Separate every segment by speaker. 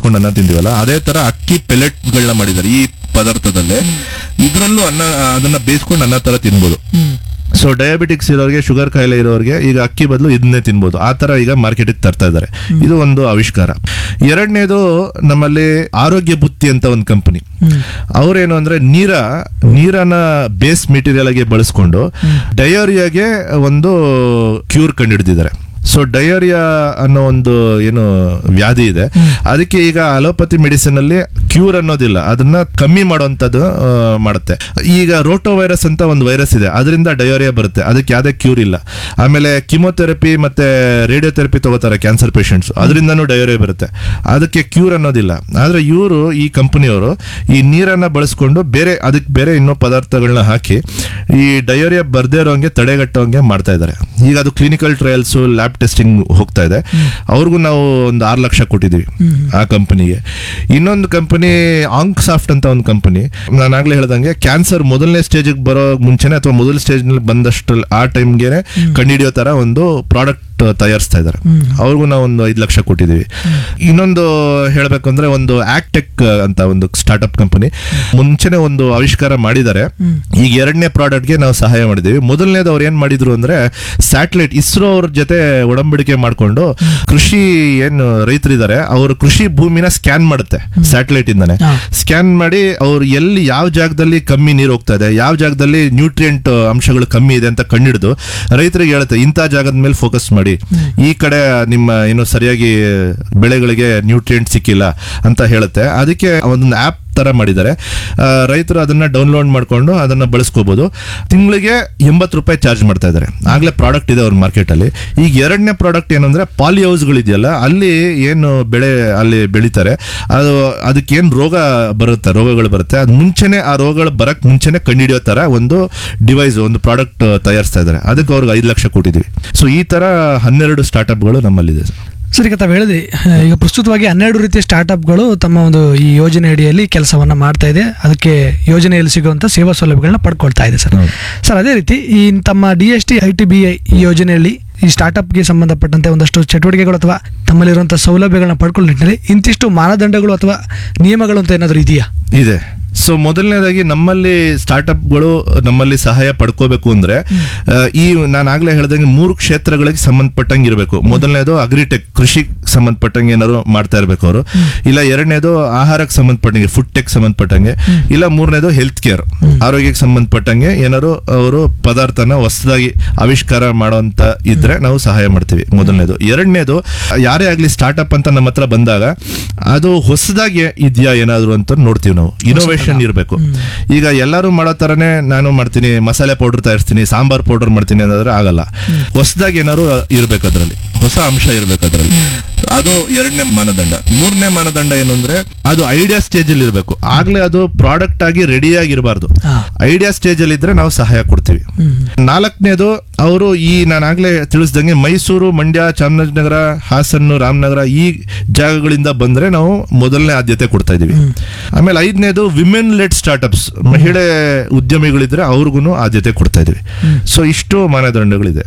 Speaker 1: ಬೇಯಿಸ್ಕೊಂಡು ಅನ್ನ ತಿಂತೀವಲ್ಲ ಅದೇ ತರ ಅಕ್ಕಿ ಪೆಲೆಟ್ಗಳನ್ನ ಮಾಡಿದ್ದಾರೆ ಈ ಪದಾರ್ಥದಲ್ಲೇ ಇದ್ರಲ್ಲೂ ಅನ್ನ ಅದನ್ನ ಬೇಯಿಸ್ಕೊಂಡು ಅನ್ನ ತರ ತಿನ್ಬೋದು ಸೊ ಡಯಾಬಿಟಿಕ್ಸ್ ಇರೋರಿಗೆ ಶುಗರ್ ಕಾಯಿಲೆ ಇರೋರಿಗೆ ಈಗ ಅಕ್ಕಿ ಬದಲು ಇದನ್ನೇ ತಿನ್ಬೋದು ಆ ತರ ಈಗ ಮಾರ್ಕೆಟಿಗೆ ತರ್ತಾ ಇದ್ದಾರೆ ಇದು ಒಂದು ಆವಿಷ್ಕಾರ ಎರಡನೇದು ನಮ್ಮಲ್ಲಿ ಆರೋಗ್ಯ ಬುತ್ತಿ ಅಂತ ಒಂದು ಕಂಪನಿ ಅವ್ರೇನು ಅಂದ್ರೆ ನೀರ ನೀರನ್ನ ಬೇಸ್ ಮೆಟೀರಿಯಲ್ ಆಗಿ ಬಳಸ್ಕೊಂಡು ಡಯೋರಿಯಾಗೆ ಒಂದು ಕ್ಯೂರ್ ಕಂಡುಹಿಡಿದಿದ್ದಾರೆ ಸೊ ಡಯೋರಿಯಾ ಅನ್ನೋ ಒಂದು ಏನು ವ್ಯಾಧಿ ಇದೆ ಅದಕ್ಕೆ ಈಗ ಅಲೋಪತಿ ಮೆಡಿಸಿನ್ ಅಲ್ಲಿ ಕ್ಯೂರ್ ಅನ್ನೋದಿಲ್ಲ ಅದನ್ನ ಕಮ್ಮಿ ಮಾಡುವಂತದ್ದು ಆ, ಮಾಡುತ್ತೆ ಈಗ ರೋಟೋ ವೈರಸ್ ಅಂತ ಒಂದು ವೈರಸ್ ಇದೆ ಅದರಿಂದ ಡಯೋರಿಯಾ ಬರುತ್ತೆ ಅದಕ್ಕೆ ಯಾವುದೇ ಕ್ಯೂರ್ ಇಲ್ಲ ಆಮೇಲೆ ಕಿಮೋಥೆರಪಿ ಮತ್ತೆ ರೇಡಿಯೋಥೆರಪಿ ತಗೋತಾರೆ ಕ್ಯಾನ್ಸರ್ ಪೇಷಂಟ್ಸ್ ಅದರಿಂದನೂ ಡಯೋರಿಯಾ ಬರುತ್ತೆ ಅದಕ್ಕೆ ಕ್ಯೂರ್ ಅನ್ನೋದಿಲ್ಲ ಆದ್ರೆ ಇವರು ಈ ಕಂಪನಿಯವರು ಈ ನೀರನ್ನ ಬಳಸ್ಕೊಂಡು ಬೇರೆ ಅದಕ್ಕೆ ಬೇರೆ ಇನ್ನೂ ಪದಾರ್ಥಗಳನ್ನ ಹಾಕಿ ಈ ಡಯೋರಿಯಾ ಬರ್ದೇ ಇರೋಂಗೆ ತಡೆಗಟ್ಟೋಂಗೆ ಮಾಡ್ತಾ ಇದ್ದಾರೆ ಈಗ ಅದು ಕ್ಲಿನಿಕಲ್ ಟ್ರಯಲ್ಸ್ ಲ್ಯಾಬ್ ಟೆಸ್ಟಿಂಗ್ ಹೋಗ್ತಾ ಇದೆ ಅವ್ರಿಗೂ ನಾವು ಒಂದು ಆರು ಲಕ್ಷ ಕೊಟ್ಟಿದ್ದೀವಿ ಆ ಕಂಪನಿಗೆ ಇನ್ನೊಂದು ಕಂಪನಿ ಆಂಕ್ ಸಾಫ್ಟ್ ಅಂತ ಒಂದು ಕಂಪನಿ ನಾನು ಆಗ್ಲೇ ಹೇಳ್ದಂಗೆ ಕ್ಯಾನ್ಸರ್ ಮೊದಲನೇ ಸ್ಟೇಜಿಗೆ ಬರೋ ಮುಂಚೆನೆ ಅಥವಾ ಮೊದಲ ಸ್ಟೇಜ್ ನಲ್ಲಿ ಬಂದಷ್ಟು ಆ ಟೈಮ್ಗೆ ಕಂಡುಹಿಡಿಯೋ ತರ ಒಂದು ಪ್ರಾಡಕ್ಟ್ ತಯಾರಿಸ್ತಾ ಇದ್ದಾರೆ ಅವ್ರಿಗೂ ನಾವು ಒಂದು ಐದು ಲಕ್ಷ ಕೊಟ್ಟಿದ್ದೀವಿ ಇನ್ನೊಂದು ಹೇಳ್ಬೇಕು ಅಂದ್ರೆ ಒಂದು ಆಕ್ಟೆಕ್ ಅಂತ ಒಂದು ಸ್ಟಾರ್ಟ್ಅಪ್ ಕಂಪನಿ ಮುಂಚೆನೆ ಒಂದು ಆವಿಷ್ಕಾರ ಮಾಡಿದ್ದಾರೆ ಈಗ ಎರಡನೇ ಪ್ರಾಡಕ್ಟ್ಗೆ ನಾವು ಸಹಾಯ ಮಾಡಿದ್ದೀವಿ ಮೊದಲನೇದು ಅವ್ರು ಏನ್ ಮಾಡಿದ್ರು ಅಂದ್ರೆ ಸ್ಯಾಟಲೈಟ್ ಇಸ್ರೋ ಅವ್ರ ಜೊತೆ ಒಡಂಬಡಿಕೆ ಮಾಡ್ಕೊಂಡು ಕೃಷಿ ಏನು ರೈತರಿದ್ದಾರೆ ಅವರು ಕೃಷಿ ಭೂಮಿನ ಸ್ಕ್ಯಾನ್ ಮಾಡುತ್ತೆ ಸ್ಯಾಟಲೈಟ್ ಇಂದಾನೆ
Speaker 2: ಹಾ.
Speaker 1: ಸ್ಕ್ಯಾನ್ ಮಾಡಿ ಅವ್ರು ಎಲ್ಲಿ ಯಾವ ಜಾಗದಲ್ಲಿ ಕಮ್ಮಿ ನೀರು ಹೋಗ್ತಾ ಇದೆ ಯಾವ ಜಾಗದಲ್ಲಿ ನ್ಯೂಟ್ರಿಯೆಂಟ್ ಅಂಶಗಳು ಕಮ್ಮಿ ಇದೆ ಅಂತ ಕಂಡಿಡಿದು ರೈತರಿಗೆ ಹೇಳುತ್ತೆ ಇಂಥ ಜಾಗದ ಮೇಲೆ ಫೋಕಸ್ ಮಾಡಿ ಈ ಕಡೆ ನಿಮ್ಮ ಏನು ಸರಿಯಾಗಿ ಬೆಳೆಗಳಿಗೆ ನ್ಯೂಟ್ರಿಯೆಂಟ್ ಸಿಕ್ಕಿಲ್ಲ ಅಂತ ಹೇಳುತ್ತೆ ಅದಕ್ಕೆ ಒಂದು ಆಪ್ ತರ ಮಾಡಿದ್ದಾರೆ ಆ, ರೈತರು ಅದನ್ನ ಡೌನ್ಲೋಡ್ ಮಾಡ್ಕೊಂಡು ಅದನ್ನ ಬಳಸ್ಕೋಬಹುದು ತಿಂಗಳಿಗೆ ಎಂಬತ್ತು ರೂಪಾಯಿ ಚಾರ್ಜ್ ಮಾಡ್ತಾ ಇದ್ದಾರೆ ಆಗ್ಲೇ ಪ್ರಾಡಕ್ಟ್ ಇದೆ ಅವ್ರ ಮಾರ್ಕೆಟ್ ಅಲ್ಲಿ ಈಗ ಎರಡನೇ ಪ್ರಾಡಕ್ಟ್ ಏನಂದ್ರೆ ಪಾಲಿ ಹೌಸ್ಗಳಿದೆಯಲ್ಲ ಅಲ್ಲಿ ಏನು ಬೆಳೆ ಅಲ್ಲಿ ಬೆಳಿತಾರೆ ಅದು ಅದಕ್ಕೆ ಏನು ರೋಗ ಬರುತ್ತೆ ರೋಗಗಳು ಬರುತ್ತೆ ಅದು ಮುಂಚೆನೆ ಆ ರೋಗಗಳು ಬರಕ್ ಮುಂಚೆನೆ ಕಂಡುಹಿಡಿಯೋ ತರ ಒಂದು ಡಿವೈಸ್ ಒಂದು ಪ್ರಾಡಕ್ಟ್ ತಯಾರಿಸ್ತಾ ಇದ್ದಾರೆ ಅದಕ್ಕೆ ಅವ್ರಿಗೆ ಐದು ಲಕ್ಷ ಕೊಟ್ಟಿದ್ವಿ ಸೊ ಈ ತರ ಹನ್ನೆರಡು ಸ್ಟಾರ್ಟ್ಅಪ್ಗಳು ನಮ್ಮಲ್ಲಿದೆ ಸರ್
Speaker 2: ಸರ್ ಈಗ ತಾವು ಹೇಳಿದ್ರಿ ಈಗ ಪ್ರಸ್ತುತವಾಗಿ ಹನ್ನೆರಡು ರೀತಿಯ ಸ್ಟಾರ್ಟ್ಅಪ್ಗಳು ತಮ್ಮ ಒಂದು ಈ ಯೋಜನೆ ಅಡಿಯಲ್ಲಿ ಕೆಲಸವನ್ನ ಮಾಡ್ತಾ ಇದೆ ಅದಕ್ಕೆ ಯೋಜನೆಯಲ್ಲಿ ಸಿಗುವಂತ ಸೇವಾ ಸೌಲಭ್ಯಗಳನ್ನ ಪಡ್ಕೊಳ್ತಾ ಇದೆ ಸರ್
Speaker 1: ಹೌದು.
Speaker 2: ಸರ್ ಅದೇ ರೀತಿ ಈ ತಮ್ಮ D S T I T B I ಈ ಯೋಜನೆಯಲ್ಲಿ ಈ ಸ್ಟಾರ್ಟ್ಅಪ್ಗೆ ಸಂಬಂಧಪಟ್ಟಂತೆ ಒಂದಷ್ಟು ಚಟುವಟಿಕೆಗಳು ಅಥವಾ ತಮ್ಮಲ್ಲಿರುವಂತಹ ಸೌಲಭ್ಯಗಳನ್ನ ಪಡ್ಕೊಳ್ಳೋ ನಿಟ್ಟಿನಲ್ಲಿ ಇಂತಿಷ್ಟು ಮಾನದಂಡಗಳು ಅಥವಾ ನಿಯಮಗಳು ಅಂತ ಏನಾದರೂ ಇದೆಯಾ
Speaker 1: ಇದೆ ಸೊ ಮೊದಲನೇದಾಗಿ ನಮ್ಮಲ್ಲಿ ಸ್ಟಾರ್ಟ್ಅಪ್ಗಳು ನಮ್ಮಲ್ಲಿ ಸಹಾಯ ಪಡ್ಕೋಬೇಕು ಅಂದ್ರೆ ಆ, ಈ ನಾನು ಆಗ್ಲೇ ಹೇಳ್ದಂಗೆ ಮೂರು ಕ್ಷೇತ್ರಗಳಿಗೆ ಸಂಬಂಧಪಟ್ಟಂಗೆ ಇರಬೇಕು ಮೊದಲನೇದು ಅಗ್ರಿಟೆಕ್ ಕೃಷಿ ಸಂಬಂಧಪಟ್ಟಂಗೆ ಏನಾದ್ರು ಮಾಡ್ತಾ ಇರಬೇಕು ಅವರು ಇಲ್ಲ ಎರಡನೇದು ಆಹಾರಕ್ಕೆ ಸಂಬಂಧಪಟ್ಟಂಗೆ ಫುಡ್ ಟೆಕ್ ಸಂಬಂಧಪಟ್ಟಂಗೆ ಇಲ್ಲ ಮೂರನೇದು ಹೆಲ್ತ್ ಕೇರ್ ಆರೋಗ್ಯಕ್ಕೆ ಸಂಬಂಧಪಟ್ಟಂಗೆ ಏನಾದ್ರು ಅವರು ಪದಾರ್ಥನ ಹೊಸದಾಗಿ ಆವಿಷ್ಕಾರ ಮಾಡೋಂತ ಇದ್ರೆ ನಾವು ಸಹಾಯ ಮಾಡ್ತೀವಿ ಮೊದಲನೇದು ಎರಡನೇದು ಯಾರೇ ಆಗ್ಲಿ ಸ್ಟಾರ್ಟ್ಅಪ್ ಅಂತ ನಮ್ಮ ಹತ್ರ ಬಂದಾಗ ಅದು ಹೊಸದಾಗಿ ಇದೆಯಾ ಏನಾದ್ರು ಅಂತ ನೋಡ್ತೀವಿ ನಾವು ಇನೋವೇಷನ್ ಇರಬೇಕು ಈಗ ಎಲ್ಲರೂ ಮಾಡೋ ತರನೇ ನಾನು ಮಾಡ್ತೀನಿ ಮಸಾಲೆ ಪೌಡರ್ ತಯಾರಿಸ್ತೀನಿ ಸಾಂಬಾರ್ ಪೌಡರ್ ಮಾಡ್ತೀನಿ ಅನ್ನೋದ್ರೆ ಆಗಲ್ಲ ಹೊಸದಾಗಿ ಏನಾದ್ರು ಇರ್ಬೇಕು ಅದ್ರಲ್ಲಿ ಹೊಸ ಅಂಶ ಇರ್ಬೇಕು ಅದ್ರಲ್ಲಿ ಅದು ಎರಡನೇ ಮಾನದಂಡ ಮೂರನೇ ಮಾನದಂಡ ಏನು ಅಂದ್ರೆ ಅದು ಐಡಿಯಾ ಸ್ಟೇಜ್ ಅಲ್ಲಿ ಇರಬೇಕು ಆಗ್ಲೇ ಅದು ಪ್ರಾಡಕ್ಟ್ ಆಗಿ ರೆಡಿ ಆಗಿರಬಾರ್ದು
Speaker 2: ಹಾ.
Speaker 1: ಐಡಿಯಾ ಸ್ಟೇಜ್ ಅಲ್ಲಿ ಇದ್ರೆ ನಾವು ಸಹಾಯ ಕೊಡ್ತೀವಿ ನಾಲ್ಕನೇದು ಅವರು ಈ ನಾನು ಆಗ್ಲೇ ತಿಳಿಸ್ದಂಗೆ ಮೈಸೂರು ಮಂಡ್ಯ ಚಾಮರಾಜನಗರ ಹಾಸನ್ನು ರಾಮನಗರ ಈ ಜಾಗಗಳಿಂದ ಬಂದ್ರೆ ನಾವು ಮೊದಲನೇ ಆದ್ಯತೆ ಕೊಡ್ತಾ ಇದೀವಿ ಆಮೇಲೆ ಐದನೇದು ವಿಮೆನ್ ಲೆಡ್ ಸ್ಟಾರ್ಟ್ಅಪ್ಸ್ ಮಹಿಳೆ ಉದ್ಯಮಿಗಳಿದ್ರೆ ಅವ್ರಿಗೂ ಆದ್ಯತೆ ಕೊಡ್ತಾ ಇದೀವಿ ಸೊ ಇಷ್ಟು ಮಾನದಂಡಗಳಿದೆ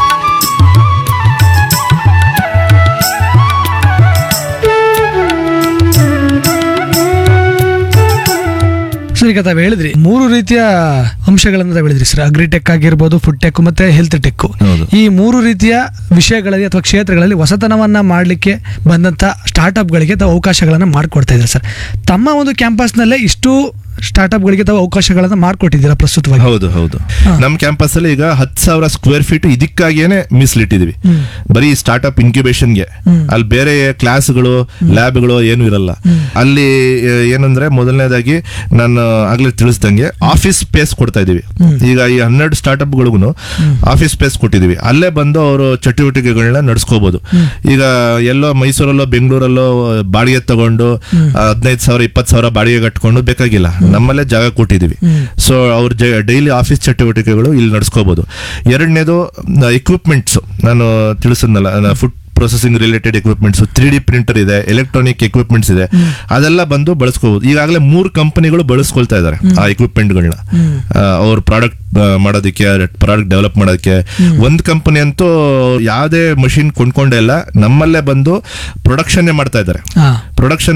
Speaker 2: ಸರ್ ಈಗ ತಾವು ಹೇಳಿದ್ರಿ ಮೂರು ರೀತಿಯ ಅಂಶಗಳನ್ನ ತಾವು ಹೇಳಿದ್ರಿ ಸರ್ ಅಗ್ರಿಟೆಕ್ ಆಗಿರ್ಬೋದು ಫುಡ್ ಟೆಕ್ ಮತ್ತೆ ಹೆಲ್ತ್ ಟೆಕ್
Speaker 1: ಹೌದು.
Speaker 2: ಈ ಮೂರು ರೀತಿಯ ವಿಷಯಗಳಲ್ಲಿ ಅಥವಾ ಕ್ಷೇತ್ರಗಳಲ್ಲಿ ಹೊಸತನವನ್ನ ಮಾಡಲಿಕ್ಕೆ ಬಂದಂತ ಸ್ಟಾರ್ಟ್ಅಪ್ಗಳಿಗೆ ತಾವು ಅವಕಾಶಗಳನ್ನ ಮಾಡಿಕೊಡ್ತಾ ಇದ್ದಾರೆ ಸರ್ ತಮ್ಮ ಒಂದು ಕ್ಯಾಂಪಸ್ನಲ್ಲೇ ಇಷ್ಟು ಸ್ಟಾರ್ಟ್ಅಪ್ಗಳಿಗೆ ತಾವು ಅವಕಾಶಗಳನ್ನ ಮಾಡಿಕೊಟ್ಟಿದ್ದೀರಾ ಪ್ರಸ್ತುತವಾಗಿ
Speaker 1: ಹೌದು ಹೌದು
Speaker 2: ಹಾ.
Speaker 1: ನಮ್ಮ ಕ್ಯಾಂಪಸ್ ಅಲ್ಲಿ ಈಗ ಹತ್ತು ಸಾವಿರ ಸ್ಕ್ವೇರ್ ಫೀಟ್ ಇದಕ್ಕಾಗಿಯೇ ಮೀಸಲಿಟ್ಟಿದೀವಿ ಬರೀ ಸ್ಟಾರ್ಟ್ಅಪ್ ಇನ್ಕ್ಯುಬೇಷನ್ಗೆ ಅಲ್ಲಿ ಬೇರೆ ಕ್ಲಾಸ್ಗಳು ಲ್ಯಾಬ್ಗಳು ಏನು ಇರಲ್ಲ ಅಲ್ಲಿ ಆ, ಏನಂದ್ರೆ ಮೊದಲನೇದಾಗಿ ನಾನು ಆಗ್ಲೇ ತಿಳಿಸ್ದಂಗೆ ಆಫೀಸ್ ಸ್ಪೇಸ್ ಕೊಡ್ತಾ ಇದೀವಿ ಈಗ ಈ ಹನ್ನೆರಡು ಸ್ಟಾರ್ಟ್ಅಪ್ಗಳಿಗೂ ಆಫೀಸ್ ಸ್ಪೇಸ್ ಕೊಟ್ಟಿದೀವಿ ಅಲ್ಲೇ ಬಂದು ಅವರು ಚಟುವಟಿಕೆಗಳನ್ನ ನಡ್ಸ್ಕೋಬಹುದು ಈಗ ಎಲ್ಲೋ ಮೈಸೂರಲ್ಲೋ ಬೆಂಗಳೂರಲ್ಲೋ ಬಾಡಿಗೆ ತಗೊಂಡು ಹದಿನೈದು ಸಾವಿರ ಇಪ್ಪತ್ತು ಸಾವಿರ ಬಾಡಿಗೆ ಕಟ್ಕೊಂಡು ಬೇಕಾಗಿಲ್ಲ ನಮ್ಮಲ್ಲೇ ಜಾಗ ಕೊಟ್ಟಿದೀವಿ ಸೊ ಅವ್ರ ಡೈಲಿ ಆಫೀಸ್ ಚಟುವಟಿಕೆಗಳು ಇಲ್ಲಿ ನಡ್ಸ್ಕೋಬಹುದು ಎರಡನೇದು ಎಕ್ವಿಪ್ಮೆಂಟ್ಸ್ ನಾನು ತಿಳಿಸಿದ್ನಲ್ಲ food processing related equipments three D printer ಇದೆ ಎಲೆಕ್ಟ್ರಾನಿಕ್ ಎಕ್ವಿಪ್ಮೆಂಟ್ಸ್ ಇದೆ ಅದೆಲ್ಲ ಬಂದು ಬಳಸ್ಕೋಬಹುದು ಈಗಾಗಲೇ ಮೂರು ಕಂಪನಿಗಳು ಬಳಸ್ಕೊಳ್ತಾ ಇದ್ದಾರೆ ಆ ಎಕ್ವಿಪ್ಮೆಂಟ್ಗಳನ್ನ ಅವ್ರ ಪ್ರಾಡಕ್ಟ್ ಮಾಡೋದಕ್ಕೆ ಪ್ರಾಡಕ್ಟ್ ಡೆವಲಪ್ ಮಾಡೋದಕ್ಕೆ ಒಂದು ಕಂಪನಿ ಅಂತೂ ಯಾವುದೇ ಮಷಿನ್ ಕೊಂಡ್ಕೊಂಡೇ ಇಲ್ಲ ನಮ್ಮಲ್ಲೇ ಬಂದು ಪ್ರೊಡಕ್ಷನ್ನೇ ಮಾಡ್ತಾ ಇದ್ದಾರೆ
Speaker 2: ಹಾ
Speaker 1: ಪ್ರೊಡಕ್ಷನ್